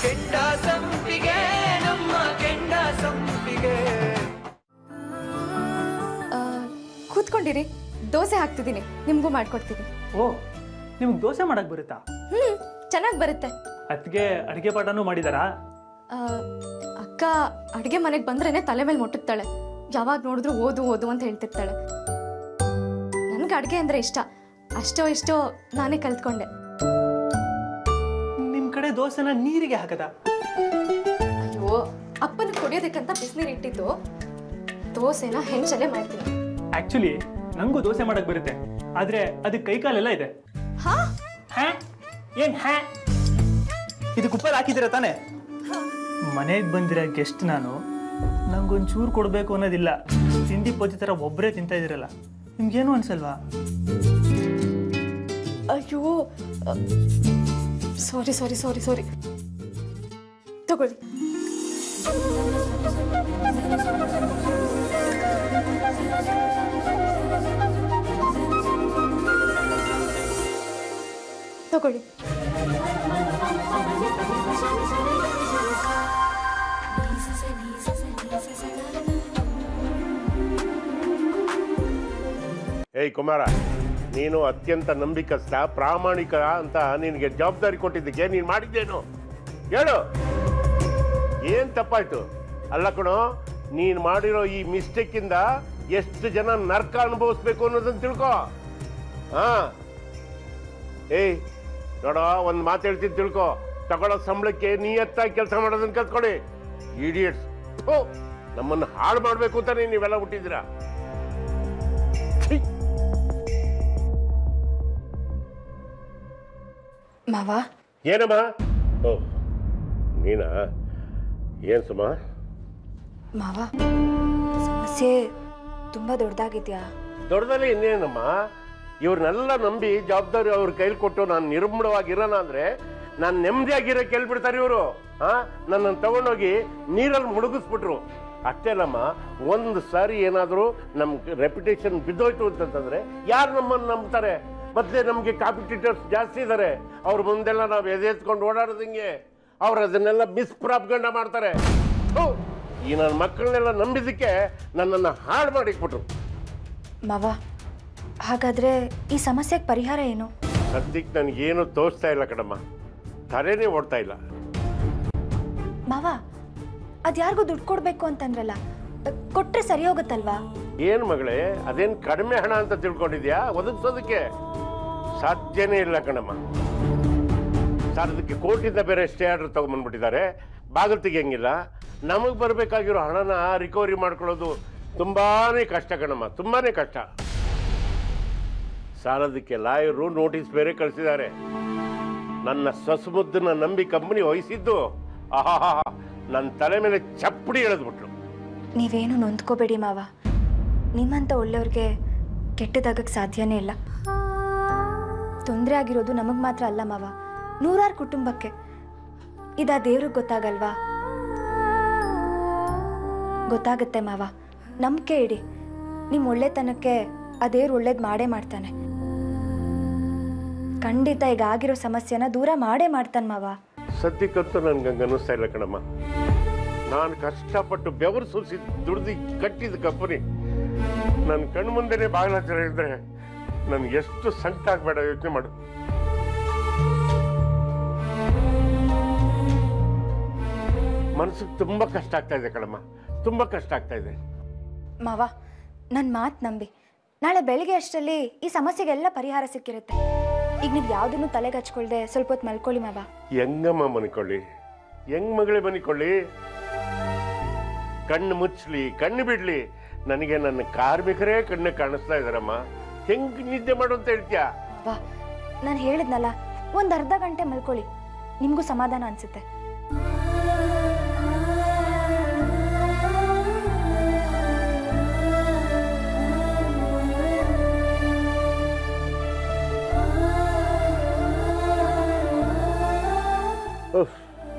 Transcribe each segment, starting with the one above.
ಕೆಂಡ ಸಂಪಿಗೆ ನಮ್ಮ ಕೆಂಡ ಸಂಪಿಗೆ ಆ, ಕೂತ್ಕೊಂಡಿರಿ ದೋಸೆ ಹಾಕ್ತಿದ್ದೀನಿ ನಿಮಗೂ ಮಾಡ್ಕೊಡ್ತೀನಿ ಓ ನಿಮ್ಗೆ ದೋಸೆ ಮಾಡಕ್ ಬರುತ್ತಾ ಹ್ಞೂ ಚೆನ್ನಾಗಿ ಬರುತ್ತೆ ಅದಕ್ಕೆ ಅಡುಗೆ ಪಾಠನೂ ಮಾಡಿದಾರಾ ಆ, ಅಕ್ಕ ಅಡುಗೆ ಮನೆಗೆ ಬಂದ್ರೇನೆ ತಲೆ ಮೇಲೆ ಮುಟ್ಟುತ್ತಾಳೆ ಯಾವಾಗ ನೋಡಿದ್ರು ಓದು ಓದು ಅಂತ ಹೇಳ್ತಿರ್ತಾಳೆ ನನಗೆ ಅಡುಗೆ ಅಂದರೆ ಇಷ್ಟ ಅಷ್ಟೋ ಇಷ್ಟೋ ನಾನೇ ಕಲ್ತ್ಕೊಂಡೆ ನಿಮ್ಮ ಕಡೆ ದೋಸೆನ ನೀರಿಗೆ ಹಾಕದ ಅಯ್ಯೋ ಅಪ್ಪನ ಕುಡಿಯೋದಕ್ಕಂತ ಬಿಸಿನೀರು ಇಟ್ಟಿದ್ದು ದೋಸೆನ ಹೆಂಚಲ್ಲೇ ಮಾಡ್ತೀನಿ ಆಕ್ಚುಲಿ ನಂಗೂ ದೋಸೆ ಮಾಡಕ್ ಬರುತ್ತೆ ಆದ್ರೆ ಅದಕ್ಕೆ ಕೈ ಕಾಲೆಲ್ಲ ಇದೆ ಹಾ ಹ್ಯಾ ಏನ್ ಹ್ಯಾ ಇದು ಕುಪ್ಪಲ್ಲಿ ಹಾಕಿದ್ದೀರ ತಾನೆ ಮನೆಗೆ ಬಂದಿರೋ ಗೆಸ್ಟ್ ನಾನು ನಂಗೊಂದು ಚೂರು ಕೊಡಬೇಕು ಅನ್ನೋದಿಲ್ಲ ತಿಂಡಿ ಪೋತಿ ಥರ ಒಬ್ಬರೇ ತಿಂತಾ ಇದ್ದೀರಲ್ಲ ನಿಮ್ಗೇನು ಅನ್ಸಲ್ವಾ ಅಯ್ಯೋ ಸಾರಿ ಸಾರಿ ಸಾರಿ ಸಾರಿ ತಗೊಳ್ಳಿ ತಗೊಳ್ಳಿ ಏಯ್ ಕುಮಾರ ನೀನು ಅತ್ಯಂತ ನಂಬಿಕಸ್ಥ ಪ್ರಾಮಾಣಿಕ ಅಂತ ನಿನಗೆ ಜವಾಬ್ದಾರಿ ಕೊಟ್ಟಿದ್ದಕ್ಕೆ ನೀನು ಮಾಡಿದ್ದೇನು ಹೇಳು ಏನ್ ತಪ್ಪಾಯ್ತು ಅಲ್ಲ ಕಣೋ ನೀನು ಮಾಡಿರೋ ಈ ಮಿಸ್ಟೇಕಿಂದ ಎಷ್ಟು ಜನ ನರ್ಕ ಅನುಭವಿಸ್ಬೇಕು ಅನ್ನೋದನ್ನ ತಿಳ್ಕೊ ಹಾ ಏಯ್ ನೋಡೋ ಒಂದು ಮಾತು ಹೇಳ್ತೀನಿ ತಿಳ್ಕೊ ತಗೊಳ್ಳೋ ಸಂಬಳಕ್ಕೆ ನಿಯತ್ತಾಗಿ ಕೆಲಸ ಮಾಡೋದನ್ನ ಕಲ್ತ್ಕೊಳ್ಳಿ ಇಡಿಯಟ್ಸ್ ನಮ್ಮನ್ನು ಹಾಳು ಮಾಡಬೇಕು ಅಂತಾನೆ ನೀವೆಲ್ಲ ಹುಟ್ಟಿದ್ದೀರಾ ಛೀ ಮಾವ ಏನಮ್ಮ ಓ ನೀನಾ ಏನ್ ಸುಮ ಮಾವ ಸಮಸ್ಯೆ ತುಂಬಾ ದೊಡ್ಡದಾಗಿದ್ಯಾ ದೊಡ್ಡದಲ್ಲಿ ಇನ್ನೇನಮ್ಮ ಇವ್ರನ್ನೆಲ್ಲ ನಂಬಿ ಜವಾಬ್ದಾರಿ ಅವ್ರ ಕೈಲಿ ಕೊಟ್ಟು ನಾನು ನಿರ್ಮೂಲವಾಗಿರೋಣ ಅಂದ್ರೆ ನಾನು ನೆಮ್ಮದಿಯಾಗಿರೋ ಕೇಳ್ಬಿಡ್ತಾರೆ ಇವರು ಹಾ ನನ್ನನ್ನು ತಗೊಂಡೋಗಿ ನೀರಲ್ಲಿ ಮುಳುಗಿಸ್ಬಿಟ್ರು ಅಷ್ಟೇ ಅಲ್ಲಮ್ಮ ಒಂದು ಸಾರಿ ಏನಾದರೂ ನಮ್ಗೆ ರೆಪ್ಯುಟೇಷನ್ ಬಿದ್ದೋಯ್ತು ಅಂತಂತಂದ್ರೆ ಯಾರು ನಮ್ಮನ್ನು ನಂಬ್ತಾರೆ ಮೊದಲೇ ನಮಗೆ ಕಾಂಪಿಟೇಟರ್ಸ್ ಜಾಸ್ತಿ ಇದ್ದಾರೆ ಅವ್ರ ಮುಂದೆಲ್ಲ ನಾವು ಎದೆತ್ಕೊಂಡು ಓಡಾಡೋದಂಗೆ ಅವ್ರು ಅದನ್ನೆಲ್ಲ ಮಿಸ್ಪ್ರಾಪ್ಗಂಡ ಮಾಡ್ತಾರೆ ಥು, ಈ ನನ್ನ ಮಕ್ಕಳನ್ನೆಲ್ಲ ನಂಬಿದ್ದಕ್ಕೆ ನನ್ನನ್ನು ಹಾಳು ಮಾಡಿಕ್ಬಿಟ್ರು ಮಾವ ಹಾಗಾದ್ರೆ ಈ ಸಮಸ್ಯೆಗೆ ಪರಿಹಾರ ಏನು ಸದ್ಯಕ್ಕೆ ನನಗೇನು ತೋರಿಸ್ತಾ ಇಲ್ಲ ಕಣಮ್ಮ ತಲೆನೇ ಓಡ್ತಾ ಇಲ್ಲ ಮಾವ ಅದ್ಯಾರಿಗೂ ದುಡ್ಡು ಕೊಡ್ಬೇಕು ಅಂತಂದ್ರಲ್ಲ ಅಹ್, ಕೊಟ್ರೆ ಸರಿ ಹೋಗುತ್ತಲ್ವಾ ಏನು ಮಗಳೇ ಅದೇನು ಕಡಿಮೆ ಹಣ ಅಂತ ತಿಳ್ಕೊಂಡಿದ್ಯಾ ಒದಗಿಸೋದಕ್ಕೆ ಸಾಧ್ಯನೇ ಇಲ್ಲ ಕಣಮ್ಮ ಸರ್ ಅದಕ್ಕೆ ಕೋರ್ಟಿಂದ ಬೇರೆ ಸ್ಟೇ ಆರ್ಡರ್ ತಗೊಂಬಂದ್ಬಿಟ್ಟಿದ್ದಾರೆ ಬಾಗಿಲು ತೆಗಿಯಂಗಿಲ್ಲ ನಮಗೆ ಬರಬೇಕಾಗಿರೋ ಹಣನ ರಿಕವರಿ ಮಾಡ್ಕೊಳ್ಳೋದು ತುಂಬಾನೇ ಕಷ್ಟ ಕಣಮ್ಮ ತುಂಬಾನೇ ಕಷ್ಟ ಸಾಲದಕ್ಕೆ ಲಾಯರು ನೋಟಿಸ್ ಬೇರೆ ಕಳಿಸಿದ್ದಾರೆ ನನ್ನ ಸಸುಮುದ್ದನ್ನ ನಂಬಿ ಕಂಪನಿ ವಹಿಸಿದ್ದು ಆಹಾ ನನ್ನ ತಲೆ ಮೇಲೆ ಚಪ್ಪಡಿ ಎಳೆದ್ಬಿಟ್ರು ನೀವೇನು ನೊಂದ್ಕೋಬೇಡಿ ಮಾವ ನಿಮ್ಮಂಥ ಒಳ್ಳೆಯವ್ರಿಗೆ ಕೆಟ್ಟದಾಗಕ್ಕೆ ಸಾಧ್ಯನೇ ಇಲ್ಲ ತೊಂದರೆ ಆಗಿರೋದು ನಮಗೆ ಮಾತ್ರ ಅಲ್ಲ ಮಾವ ನೂರಾರು ಕುಟುಂಬಕ್ಕೆ ಇದಾ ದೇವ್ರಿಗೆ ಗೊತ್ತಾಗಲ್ವಾ ಗೊತ್ತಾಗುತ್ತೆ ಮಾವ ನಂಬಿಕೆ ಇಡಿ ನಿಮ್ಮ ಒಳ್ಳೆತನಕ್ಕೆ ಆ ದೇವ್ರು ಒಳ್ಳೇದು ಮಾಡೇ ಮಾಡ್ತಾನೆ ಖಂಡಿತ ಈಗ ಆಗಿರೋ ಸಮಸ್ಯೆನ ದೂರ ಮಾಡೇ ಮಾಡ್ತಾನೆ ಮಾವ ಸದ್ಯಕ್ಕಂತೂ ನನ್ಗೆ ಹಂಗೆ ಅನ್ನಿಸ್ತಾ ಇಲ್ಲ ಕಣಮ್ಮ ನಾನು ಕಷ್ಟಪಟ್ಟು ಬೆವರು ಸೂಸಿ ದುಡ್ದು ಕಟ್ಟಿದ ಕಂಪನಿ ನನ್ನ ಕಣ್ಣು ಮುಂದೆನೆ ಬಾಗಿಲಾಚರ ಇದ್ರೆ ನನ್ಗೆ ಎಷ್ಟು ಸಂಕಟ ಆಗ್ಬೇಡ ಯೋಚನೆ ಮಾಡು ಮನಸ್ಸಿಗೆ ತುಂಬಾ ಕಷ್ಟ ಆಗ್ತಾ ಇದೆ ಕಣಮ್ಮ ತುಂಬಾ ಕಷ್ಟ ಆಗ್ತಾ ಇದೆ ಮಾವ ನನ್ನ ಮಾತು ನಂಬಿ ನಾಳೆ ಬೆಳಿಗ್ಗೆ ಅಷ್ಟರಲ್ಲಿ ಈ ಸಮಸ್ಯೆಗೆಲ್ಲ ಪರಿಹಾರ ಸಿಕ್ಕಿರುತ್ತೆ ಈಗ ನೀವು ಯಾವುದನ್ನು ತಲೆಗೆ ಹಚ್ಕೊಳ್ದೆ ಸ್ವಲ್ಪ ಹೊತ್ತು ಮಲ್ಕೊಳ್ಳಿ ಮಾವ ಹೆಂಗಮ್ಮ ಮನಿಕೊಳ್ಳಿ ಹೆಂಗ್ ಮಗಳೇ ಮನಿಕೊಳ್ಳಿ ಕಣ್ಣು ಮುಚ್ಚಲಿ ಕಣ್ಣು ಬಿಡ್ಲಿ ನನಗೆ ನನ್ನ ಕಾರ್ಮಿಕರೇ ಕಣ್ಣು ಕಾಣಿಸ್ತಾ ಇದಾರಮ್ಮ ಹೆಂಗ್ ನಿದ್ದೆ ಮಾಡು ಅಂತ ಹೇಳ್ತೀಯಾ ಮಾವ ನಾನು ಹೇಳಿದ್ನಲ್ಲ ಒಂದು ಅರ್ಧ ಗಂಟೆ ಮಲ್ಕೊಳ್ಳಿ ನಿಮಗೂ ಸಮಾಧಾನ ಅನ್ಸುತ್ತೆ ಉಫ್.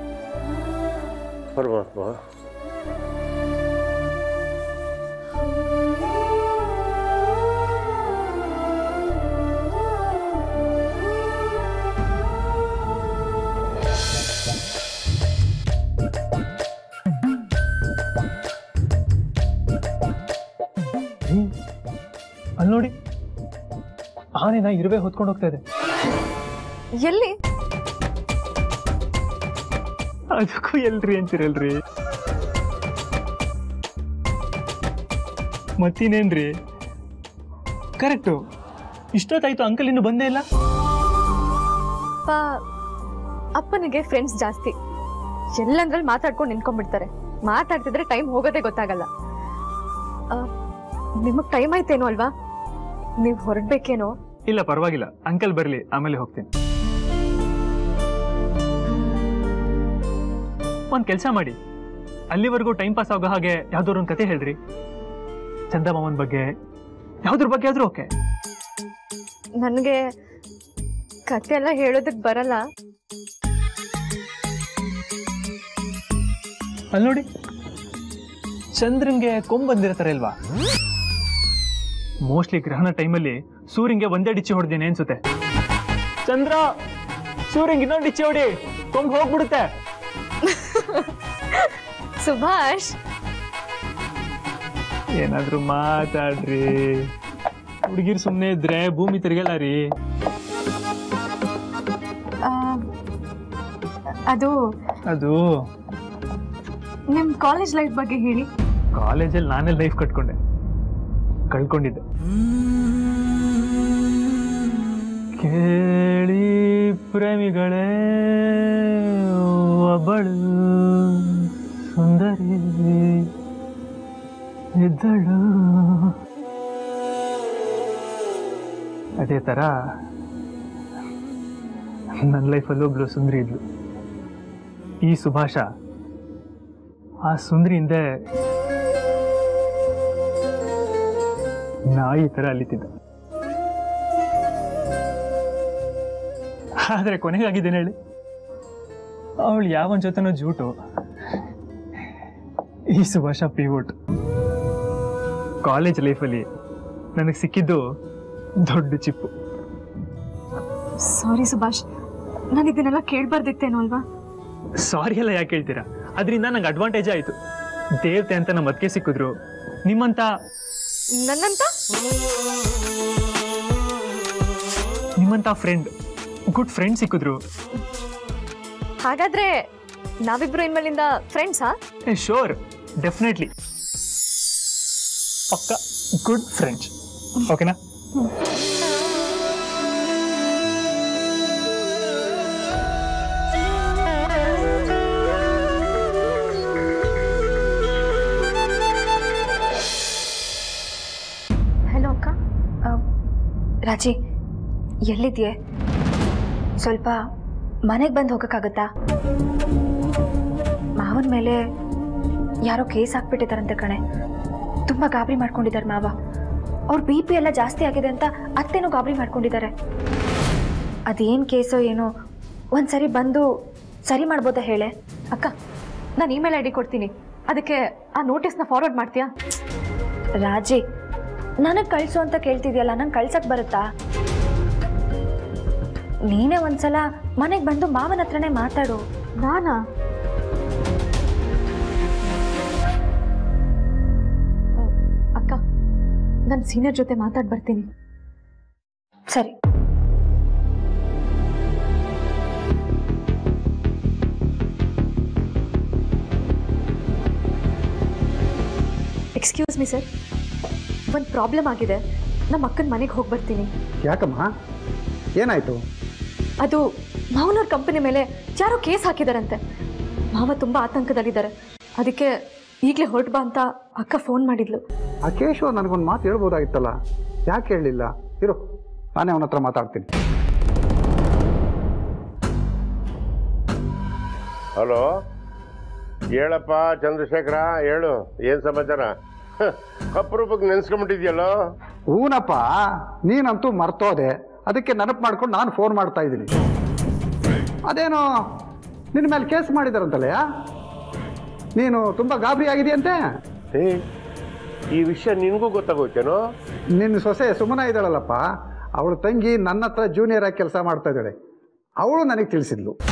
ಪರಮಾತ್ಮ ನೋಡಿ ಆನೆನ ಇರುವೆ ಹೊತ್ಕೊಂಡು ಹೋಗ್ತಾ ಇದೆ ಎಲ್ಲಿ ಅದಕ್ಕೂ ಎಲ್ರಿ ಅಂತೀರಲ್ರಿ ಮತ್ತಿನೇನ್ರಿ ಕರೆಕ್ಟು ಇಷ್ಟೊತ್ತಾಯ್ತು ಅಂಕಲ್ ಇನ್ನು ಬಂದೇ ಇಲ್ಲ ಅಪ್ಪ ಅಪ್ಪನಿಗೆ ಫ್ರೆಂಡ್ಸ್ ಜಾಸ್ತಿ ಎಲ್ಲಂದ್ರಲ್ಲಿ ಮಾತಾಡ್ಕೊಂಡು ನಿಂತ್ಕೊಂಡ್ಬಿಡ್ತಾರೆ ಮಾತಾಡ್ತಿದ್ರೆ ಟೈಮ್ ಹೋಗೋದೇ ಗೊತ್ತಾಗಲ್ಲ ನಿಮಗೆ ಟೈಮ್ ಆಯ್ತೇನೋ ಅಲ್ವಾ ನೀವು ಹೊರಡ್ಬೇಕೇನೋ ಇಲ್ಲ ಪರವಾಗಿಲ್ಲ ಅಂಕಲ್ ಬರಲಿ ಆಮೇಲೆ ಹೋಗ್ತೀನಿ ಒಂದು ಕೆಲಸ ಮಾಡಿ ಅಲ್ಲಿವರೆಗೂ ಟೈಮ್ ಪಾಸ್ ಆಗೋ ಹಾಗೆ ಯಾವ್ದಾದ್ರು ಒಂದು ಕತೆ ಹೇಳ್ರಿ ಚಂದಮಾಮನ್ ಬಗ್ಗೆ ಯಾವ್ದ್ರ ಬಗ್ಗೆ ಆದ್ರೂ ಓಕೆ ನನಗೆ ಕತೆ ಎಲ್ಲ ಹೇಳೋದಕ್ಕೆ ಬರಲ್ಲ ಅಲ್ಲಿ ನೋಡಿ ಚಂದ್ರನ್ಗೆ ಕೊಂಬ್ ಬಂದಿರ್ತಾರೆ ಅಲ್ವಾ ಮೋಸ್ಟ್ಲಿ ಗ್ರಹಣ ಟೈಮಲ್ಲಿ ಸೂರ್ಯನ್ಗೆ ಒಂದೇ ಡಿಚ್ಚಿ ಹೊಡೆದೇನೆ ಅನ್ಸುತ್ತೆ ಚಂದ್ರ ಸೂರ್ಯಂಗೆ ಇನ್ನೊಂದು ಡಿಚ್ಚಿ ಹೊಡಿ ಕೊಂಬ್ ಹೋಗ್ಬಿಡುತ್ತೆ ಸುಭಾಷ್ ಏನಾದ್ರೂ ಮಾತಾಡ್ರಿ ಹುಡುಗಿರ್ ಸುಮ್ಮನೆ ಇದ್ರೆ ಭೂಮಿ ತಿರ್ಗಲ್ಲ ರೀ ಆ, ಅದು ಅದು ನಿಮ್ಮ ಕಾಲೇಜ್ ಲೈಫ್ ಬಗ್ಗೆ ಹೇಳಿ ಕಾಲೇಜಲ್ಲಿ ನಾನೇ ಲೈಫ್ ಕಟ್ಕೊಂಡೆ ಕಳ್ಕೊಂಡಿದ್ದೆ ಕೇಳಿ ಪ್ರೇಮಿಗಳೇ ಒಬ್ಬಳು ಸುಂದರಿ ಇದ್ದಳು ಅದೇ ಥರ ನನ್ನ ಲೈಫಲ್ಲಿ ಒಬ್ಳು ಸುಂದರಿ ಇದ್ಲು ಈ ಸುಭಾಷ ಆ ಸುಂದರಿ ಹಿಂದೆ ನಾಯಿ ಥರ ಅಲಿತಿದ್ದ ಆದರೆ ಕೊನೆಗಾಗಿದ್ದೇನೆ ಹೇಳಿ ಅವಳು ಯಾವನ್ ಜೊತೆನೋ ಜೂಟು ಈ ಸುಭಾಷ ಪಿವೋಟ್ ಕಾಲೇಜ್ ಲೈಫಲ್ಲಿ ನನಗೆ ಸಿಕ್ಕಿದ್ದು ದೊಡ್ಡ ಚಿಪ್ಪು ಸಾರಿ ಸುಭಾಷ್ ನಾನು ಇದನ್ನೆಲ್ಲ ಕೇಳ್ಬಾರ್ದಿತ್ತೇನೋ ಅಲ್ವಾ ಸಾರಿ ಎಲ್ಲ ಯಾಕೆ ಹೇಳ್ತೀರಾ ಅದರಿಂದ ನಂಗೆ ಅಡ್ವಾಂಟೇಜ್ ಆಯಿತು ದೇವತೆ ಅಂತ ನಮ್ಮ ಅದಕ್ಕೆ ಸಿಕ್ಕಿದ್ರು ನಿಮ್ಮಂತ ನನ್ನಂತ ನಿಮ್ಮಂತ ಫ್ರೆಂಡ್ ಗುಡ್ ಫ್ರೆಂಡ್ ಸಿಕ್ಕಿದ್ರು ಹಾಗಾದ್ರೆ ನಾವಿಬ್ರು ಇನ್ಮೇಲಿಂದ ಫ್ರೆಂಡ್ಸಾ ಏ ಶೋರ್ ಡೆಫಿನೆಟ್ಲಿ ಪಕ್ಕ ಗುಡ್ ಫ್ರೆಂಡ್ಸ್ ಓಕೆನಾ ಹಲೋ ಅಕ್ಕ ಆ, ರಾಜಿ ಎಲ್ಲಿದ್ಯೆ ಸ್ವಲ್ಪ ಮನೆಗೆ ಬಂದು ಹೋಗೋಕ್ಕಾಗತ್ತಾ ಮಾವನ ಮೇಲೆ ಯಾರೋ ಕೇಸ್ ಹಾಕ್ಬಿಟ್ಟಿದಾರಂತೆ ಕಣೆ ತುಂಬ ಗಾಬರಿ ಮಾಡ್ಕೊಂಡಿದ್ದಾರೆ ಮಾವ ಅವ್ರ ಬಿ ಪಿ ಎಲ್ಲ ಜಾಸ್ತಿ ಆಗಿದೆ ಅಂತ ಅತ್ತೇನೋ ಗಾಬರಿ ಮಾಡ್ಕೊಂಡಿದ್ದಾರೆ ಅದೇನು ಕೇಸೋ ಏನೋ ಒಂದ್ಸರಿ ಬಂದು ಸರಿ ಮಾಡ್ಬೋದಾ ಹೇಳೆ ಅಕ್ಕ ನಾನು ಇಮೇಲ್ ಐ ಡಿ ಕೊಡ್ತೀನಿ ಅದಕ್ಕೆ ಆ ನೋಟಿಸ್ನ ಫಾರ್ವರ್ಡ್ ಮಾಡ್ತೀಯಾ ರಾಜಿ ನನಗೆ ಕಳಿಸು ಅಂತ ಕೇಳ್ತಿದ್ಯಲ್ಲ ನಂಗೆ ಕಳ್ಸಕ್ ಬರುತ್ತಾ ನೀನೇ ಒಂದ್ಸಲ ಮನೆಗೆ ಬಂದು ಮಾವನ ಹತ್ರನೇ ಮಾತಾಡು ನಾನಾ ಅ, ಅಕ್ಕ ನನ್ನ ಸೀನಿಯರ್ ಜೊತೆ ಮಾತಾಡ್ ಬರ್ತೀನಿ ಸರಿ ಎಕ್ಸ್ಕ್ಯೂಸ್ ಮಿ ಸರ್ ಒಂದು ಪ್ರಾಬ್ಲಮ್ ಆಗಿದೆ ನಮ್ಮ ಅಕ್ಕನ ಮನೆಗೆ ಹೋಗಿ ಬರ್ತೀನಿ ಯಾಕಮ್ಮ ಏನಾಯ್ತು ಅದು ಮಾವನವ್ರ ಕಂಪನಿ ಮೇಲೆ ಯಾರೋ ಕೇಸ್ ಹಾಕಿದಾರಂತೆ ಮಾವ ತುಂಬ ಆತಂಕದಲ್ಲಿದ್ದಾರೆ ಅದಕ್ಕೆ ಈಗಲೇ ಹೊರಟು ಬಾ ಅಂತ ಅಕ್ಕ ಫೋನ್ ಮಾಡಿದ್ಲು ಆ ಕೇಶವ ನನಗೊಂದು ಮಾತು ಹೇಳ್ಬೋದಾಗಿತ್ತಲ್ಲ ಯಾಕೆ ಹೇಳಲಿಲ್ಲ ಇರು ನಾನೇ ಅವನ ಹತ್ರ ಮಾತಾಡ್ತೀನಿ ಹಲೋ ಹೇಳಪ್ಪ ಚಂದ್ರಶೇಖರ ಹೇಳು ಏನ್ ಸಮಾಚಾರ ಹ, ಅಪರೂಪಕ್ಕೆ ನೆನ್ಸ್ಕೊಂಬಿಟ್ಟಿದ್ಯಲ್ಲೋ ಹೂನಪ್ಪ ನೀನಂತೂ ಮರ್ತೋದೆ ಅದಕ್ಕೆ ನೆನಪು ಮಾಡ್ಕೊಂಡು ನಾನು ಫೋನ್ ಮಾಡ್ತಾ ಇದ್ದೀನಿ ಅದೇನೋ ನಿನ್ನ ಮೇಲೆ ಕೇಸ್ ಮಾಡಿದಾರಂತಲ್ಲಯ್ಯ ನೀನು ತುಂಬ ಗಾಬರಿ ಆಗಿದೆಯಂತೆ ಏ ಈ ವಿಷಯ ನಿನಗೂ ಗೊತ್ತಾಗೋಯ್ತೇನೋ ನಿನ್ನ ಸೊಸೆ ಸುಮನ ಇದ್ದಾಳಲ್ಲಪ್ಪ ಅವಳ ತಂಗಿ ನನ್ನ ಹತ್ರ ಜೂನಿಯರ್ ಆಗಿ ಕೆಲಸ ಮಾಡ್ತಾ ಇದ್ದಾಳೆ ಅವಳು ನನಗೆ ತಿಳಿಸಿದ್ಲು